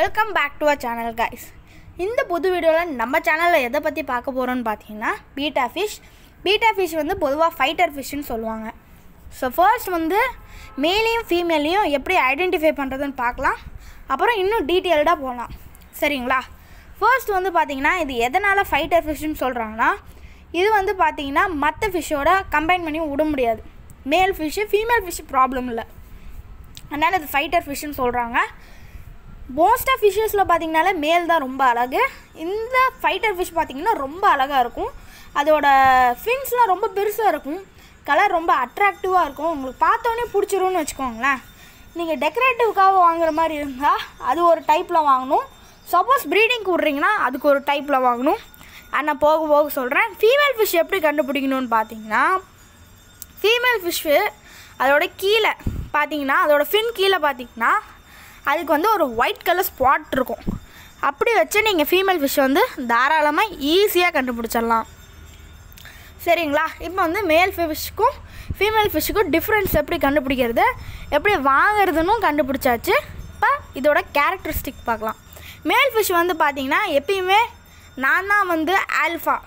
welcome back to a channel guys இந்த புது வீடியோவில் நம்ம சேனலில் எதை பற்றி பார்க்க போகிறோம்னு பார்த்தீங்கன்னா பீட்டா ஃபிஷ் பீட்டா ஃபிஷ் வந்து பொதுவாக ஃபைட்டர் ஃபிஷ்ஷுன்னு சொல்லுவாங்க ஸோ ஃபர்ஸ்ட் வந்து மேலையும் ஃபீமேலையும் எப்படி ஐடென்டிஃபை பண்ணுறதுன்னு பார்க்கலாம் அப்புறம் இன்னும் டீட்டெயில்டாக போகலாம் சரிங்களா ஃபர்ஸ்ட் வந்து பார்த்தீங்கன்னா இது எதனால் ஃபைட்டர் ஃபிஷ்ஷுன்னு சொல்கிறாங்கன்னா இது வந்து பார்த்தீங்கன்னா மற்ற ஃபிஷ்ஷோட கம்பைன் பண்ணி விட முடியாது மேல் ஃபிஷ்ஷு ஃபீமேல் ஃபிஷ்ஷு ப்ராப்ளம் இல்லை அதனால் இது ஃபைட்டர் ஃபிஷ்ஷுன்னு சொல்கிறாங்க மோஸ்ட் ஆஃப் ஃபிஷ்ஷஸில் பார்த்தீங்கனாலே மேல் தான் ரொம்ப அழகு இந்த ஃபைட்டர் ஃபிஷ் பார்த்தீங்கன்னா ரொம்ப அழகாக இருக்கும் அதோட ஃபின்ஸ்லாம் ரொம்ப பெருசாக இருக்கும் கலர் ரொம்ப அட்ராக்டிவாக இருக்கும் உங்களுக்கு பார்த்தோன்னே பிடிச்சிரும்னு வச்சுக்கோங்களேன் நீங்கள் டெக்கரேட்டிவ்க்காக வாங்குற மாதிரி இருந்தால் அது ஒரு டைப்பில் வாங்கணும் சப்போஸ் ப்ரீடிங்க்கு விட்றீங்கன்னா அதுக்கு ஒரு டைப்பில் வாங்கணும் ஆனால் போக போக சொல்கிறேன் ஃபீமேல் ஃபிஷ் எப்படி கண்டுபிடிக்கணும்னு பார்த்தீங்கன்னா ஃபீமேல் ஃபிஷ்ஷு அதோட கீழே பார்த்தீங்கன்னா அதோட ஃபின் கீழே பார்த்தீங்கன்னா அதுக்கு வந்து ஒரு ஒயிட் கலர் ஸ்பாட் இருக்கும் அப்படி வச்சு நீங்கள் ஃபீமேல் ஃபிஷ் வந்து தாராளமாக ஈஸியாக கண்டுபிடிச்சிடலாம் சரிங்களா இப்போ வந்து மேல் ஃபிஷ்க்கும் ஃபீமேல் ஃபிஷ்ஷுக்கும் டிஃப்ரென்ஸ் எப்படி கண்டுபிடிக்கிறது எப்படி வாங்குறதுன்னு கண்டுபிடிச்சாச்சு இப்போ இதோட கேரக்டரிஸ்டிக் பார்க்கலாம் மேல் ஃபிஷ் வந்து பார்த்தீங்கன்னா எப்பயுமே நான் தான் வந்து ஆல்ஃபா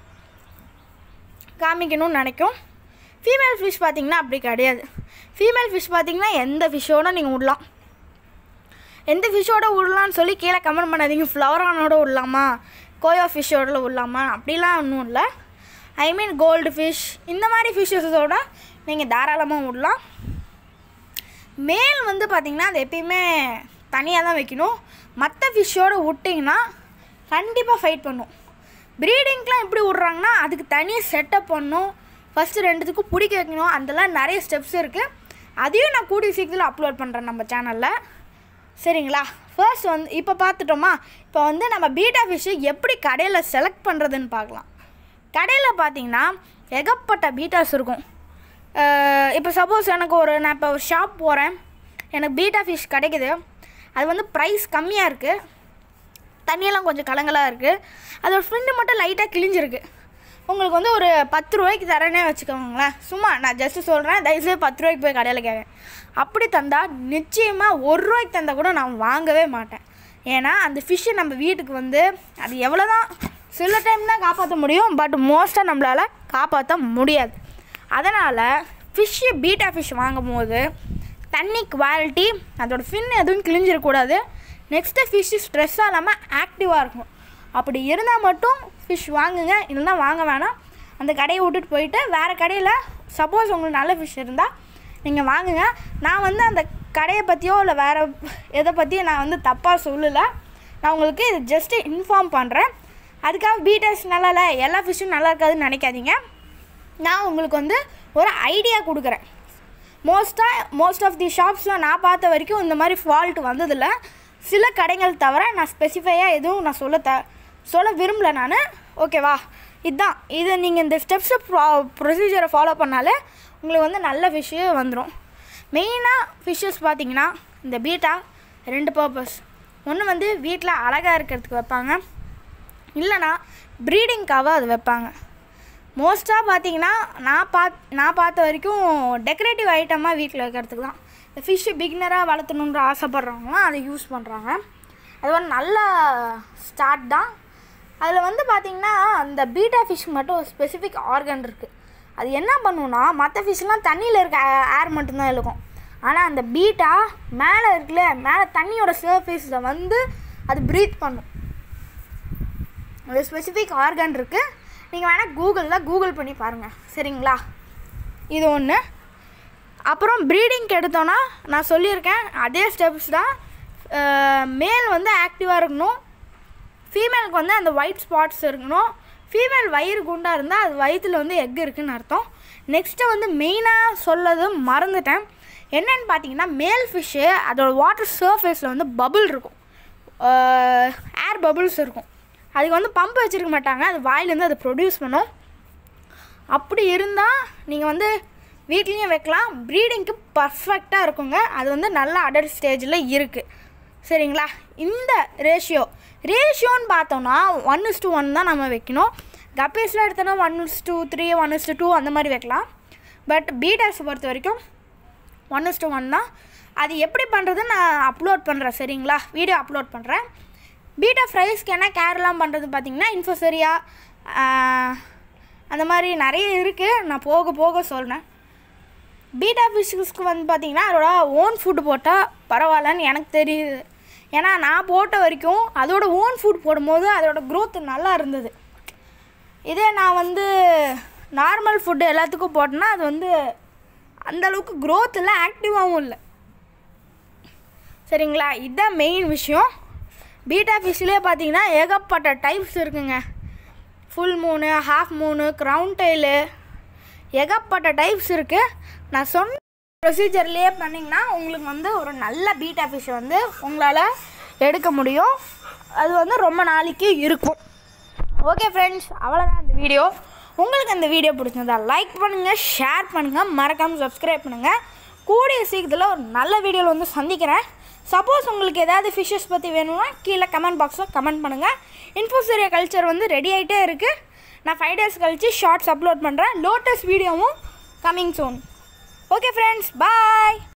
காமிக்கணும்னு நினைக்கும் ஃபீமேல் ஃபிஷ் பார்த்தீங்கன்னா அப்படி கிடையாது ஃபீமேல் ஃபிஷ் பார்த்தீங்கன்னா எந்த ஃபிஷ்ஷோட நீங்கள் விடலாம் எந்த ஃபிஷ்ஷோட விடலான்னு சொல்லி கீழே கமெண்ட் பண்ணாதீங்க ஃப்ளவரானோட விடலாமா கோயோ ஃபிஷ்ஷோட விடலாமா அப்படிலாம் ஒன்றும் இல்லை ஐ மீன் கோல்டு ஃபிஷ் இந்த மாதிரி ஃபிஷ்ஷஸோட நீங்கள் தாராளமாக விடலாம் மேல் வந்து பார்த்திங்கன்னா அது எப்பயுமே தனியாக தான் வைக்கணும் மற்ற ஃபிஷ்ஷோட விட்டிங்கன்னா கண்டிப்பாக ஃபைட் பண்ணும் ப்ரீடிங்க்கெலாம் எப்படி விட்றாங்கன்னா அதுக்கு தனியாக செட்டப் பண்ணணும் ஃபஸ்ட்டு ரெண்டுத்துக்கும் பிடிக்க வைக்கணும் அதெல்லாம் நிறைய ஸ்டெப்ஸ் இருக்குது அதையும் நான் கூடிய சீக்கிரத்தில் அப்லோட் பண்ணுறேன் நம்ம சேனலில் சரிங்களா ஃபர்ஸ்ட் வந்து இப்போ பார்த்துட்டோமா இப்போ வந்து நம்ம பீட்டா ஃபிஷ்ஷு எப்படி கடையில் செலக்ட் பண்ணுறதுன்னு பார்க்கலாம் கடையில் பார்த்தீங்கன்னா ஏகப்பட்ட பீட்டாஸ் இருக்கும் இப்போ சப்போஸ் எனக்கு ஒரு நான் இப்போ ஒரு ஷாப் போகிறேன் எனக்கு பீட்டா ஃபிஷ் கிடைக்குது அது வந்து ப்ரைஸ் கம்மியாக இருக்குது தண்ணியெல்லாம் கொஞ்சம் கலங்கலாக இருக்குது அதோட ஃப்ரெண்டு மட்டும் லைட்டாக கிழிஞ்சிருக்கு உங்களுக்கு வந்து ஒரு பத்து ரூபாய்க்கு தரேனே வச்சுக்கோங்களேன் சும்மா நான் ஜஸ்ட்டு சொல்கிறேன் தயவுசெய்து பத்து ரூபாய்க்கு போய் கடையில் கேட்கேன் அப்படி தந்தால் நிச்சயமாக ஒரு ரூபாய்க்கு தந்தால் கூட நான் வாங்கவே மாட்டேன் ஏன்னா அந்த ஃபிஷ்ஷு நம்ம வீட்டுக்கு வந்து அது எவ்வளோ தான் சில டைம் தான் காப்பாற்ற முடியும் பட் மோஸ்ட்டாக நம்மளால் காப்பாற்ற முடியாது அதனால் ஃபிஷ்ஷு பீட்டா ஃபிஷ் வாங்கும் போது தண்ணி குவாலிட்டி அதோடய ஃபின் எதுவும் கிழிஞ்சிடக்கூடாது நெக்ஸ்ட்டு ஃபிஷ்ஷு ஸ்ட்ரெஸ்ஸாக இல்லாமல் ஆக்டிவாக இருக்கும் அப்படி இருந்தால் மட்டும் ஃபிஷ் வாங்குங்க இல்லைன்னா வாங்க வேணாம் அந்த கடையை விட்டுட்டு போயிட்டு வேறு கடையில் சப்போஸ் உங்களுக்கு நல்ல ஃபிஷ் இருந்தால் நீங்கள் வாங்குங்க நான் வந்து அந்த கடையை பற்றியோ இல்லை வேறு எதை பற்றியும் நான் வந்து தப்பாக சொல்லலை நான் உங்களுக்கு இது ஜஸ்ட்டு இன்ஃபார்ம் பண்ணுறேன் அதுக்காக பீட்டர்ஸ் நல்லா இல்லை எல்லா ஃபிஷ்ஷும் நல்லா இருக்காதுன்னு நினைக்காதீங்க நான் உங்களுக்கு வந்து ஒரு ஐடியா கொடுக்குறேன் மோஸ்ட்டாக மோஸ்ட் ஆஃப் தி ஷாப்ஸில் நான் பார்த்த வரைக்கும் இந்த மாதிரி ஃபால்ட் வந்ததில்லை சில கடைகள் தவிர நான் ஸ்பெசிஃபையாக எதுவும் நான் சொல்ல த சொல்ல விரும்பல நான் ஓகேவா இதுதான் இது நீங்கள் இந்த ஸ்டெப்ஸை ப்ரா ப்ரொசீஜரை ஃபாலோ பண்ணாலே உங்களுக்கு வந்து நல்ல ஃபிஷ்ஷு வந்துடும் மெயினாக ஃபிஷ்ஷஸ் பார்த்தீங்கன்னா இந்த பீட்டா ரெண்டு பர்பஸ் ஒன்று வந்து வீட்டில் அழகாக இருக்கிறதுக்கு வைப்பாங்க இல்லைனா ப்ரீடிங்க்காக அது வைப்பாங்க மோஸ்ட்டாக பார்த்தீங்கன்னா நான் பாத் நான் பார்த்த வரைக்கும் டெக்கரேட்டிவ் ஐட்டமாக வீட்டில் வைக்கிறதுக்கு தான் இந்த ஃபிஷ்ஷு பிகினராக வளர்த்தணுன்ற ஆசைப்பட்றவங்களாம் அதை யூஸ் பண்ணுறாங்க அது வந்து நல்ல ஸ்டார்ட் தான் அதில் வந்து பார்த்திங்கன்னா அந்த பீட்டா ஃபிஷ் மட்டும் ஒரு ஸ்பெசிஃபிக் ஆர்கன் இருக்குது அது என்ன பண்ணுன்னா மற்ற ஃபிஷ்லாம் தண்ணியில் இருக்க ஏர் மட்டும்தான் இருக்கும் ஆனால் அந்த பீட்டா மேலே இருக்குல்ல மேலே தண்ணியோட சர்ஃபேஸில் வந்து அது ப்ரீத் பண்ணும் ஒரு ஸ்பெசிஃபிக் ஆர்கன் இருக்குது நீங்கள் வேணால் கூகுளில் கூகுள் பண்ணி பாருங்கள் சரிங்களா இது ஒன்று அப்புறம் ப்ரீடிங்க்கு எடுத்தோன்னா நான் சொல்லியிருக்கேன் அதே ஸ்டெப்ஸ் தான் மேல் வந்து ஆக்டிவாக இருக்கணும் ஃபீமேலுக்கு வந்து அந்த ஒயிட் ஸ்பாட்ஸ் இருக்கணும் ஃபீமேல் வயிறு குண்டாக இருந்தால் அது வயிற்றில் வந்து எக் இருக்குதுன்னு அர்த்தம் நெக்ஸ்ட்டு வந்து மெயினாக சொல்லது மறந்துட்டேன் என்னென்னு பார்த்தீங்கன்னா மேல் ஃபிஷ்ஷு அதோட வாட்டர் சர்ஃபேஸில் வந்து பபுள் இருக்கும் ஏர் பபுள்ஸ் இருக்கும் அதுக்கு வந்து பம்ப் வச்சுருக்க மாட்டாங்க அது வாயிலேருந்து அதை ப்ரொடியூஸ் பண்ணும் அப்படி இருந்தால் நீங்கள் வந்து வீட்லேயும் வைக்கலாம் ப்ரீடிங்க்கு பர்ஃபெக்டாக இருக்குங்க அது வந்து நல்ல அடல்ட் ஸ்டேஜில் இருக்குது சரிங்களா இந்த ரேஷியோ ரேஷியோன்னு பார்த்தோன்னா ஒன் இஸ் டூ ஒன் தான் நம்ம வைக்கணும் கப்பீஸில் எடுத்தோன்னா one is two three one is two அந்த மாதிரி வைக்கலாம் பட் பீட்டர்ஸ் பொறுத்த வரைக்கும் ஒன் இஸ் டூ ஒன் தான் அது எப்படி பண்ணுறது நான் அப்லோட் பண்ணுறேன் சரிங்களா வீடியோ அப்லோட் பண்ணுறேன் பீட்டா ஃப்ரைஸ்க்கு என்ன கேர்லாம் பண்ணுறது பார்த்தீங்கன்னா இன்ஃபோசரியா அந்த மாதிரி நிறைய இருக்குது நான் போக போக சொல்கிறேன் பீட்டா ஃபிஷ்க்கு வந்து பார்த்தீங்கன்னா அதோட ஓன் ஃபுட்டு போட்டால் பரவாயில்லன்னு எனக்கு தெரியுது ஏன்னா நான் போட்ட வரைக்கும் அதோட ஓன் ஃபுட் போடும்போது அதோட growth நல்லா இருந்தது இதே நான் வந்து நார்மல் ஃபுட்டு எல்லாத்துக்கும் போட்டேன்னா அது வந்து அந்த அளவுக்கு growth இல்லை ஆக்டிவாகவும் இல்லை சரிங்களா இதுதான் மெயின் விஷயம் பீட்டா ஃபிஷ்லேயே பார்த்தீங்கன்னா ஏகப்பட்ட டைப்ஸ் இருக்குங்க ஃபுல் மூணு ஹாஃப் மூணு க்ரௌண்ட் டெய்லு ஏகப்பட்ட டைப்ஸ் இருக்குது நான் சொன்ன ப்ரொசீஜர்லேயே பண்ணிங்கன்னா உங்களுக்கு வந்து ஒரு நல்ல பீட்டா ஃபிஷ் வந்து உங்களால் எடுக்க முடியும் அது வந்து ரொம்ப நாளைக்கு இருக்கும் ஓகே ஃப்ரெண்ட்ஸ் அவ்வளோதான் இந்த வீடியோ உங்களுக்கு இந்த வீடியோ பிடிச்சிருந்தா லைக் பண்ணுங்கள் ஷேர் பண்ணுங்கள் மறக்காமல் சப்ஸ்கிரைப் பண்ணுங்கள் கூடிய சீக்கிரத்தில் ஒரு நல்ல வீடியோவில் வந்து சந்திக்கிறேன் சப்போஸ் உங்களுக்கு ஏதாவது ஃபிஷ்ஷஸ் பற்றி வேணும்னா கீழே கமெண்ட் பாக்ஸில் கமெண்ட் பண்ணுங்கள் இன்ஃபோசீரியா கல்ச்சர் வந்து ரெடி ஆகிட்டே இருக்குது நான் ஃபைவ் டேஸ் கழித்து ஷார்ட்ஸ் அப்லோட் பண்ணுறேன் லோட்டஸ் வீடியோவும் கம்மிங் சூன் ஓகே ஃப்ரெண்ட்ஸ் பாய்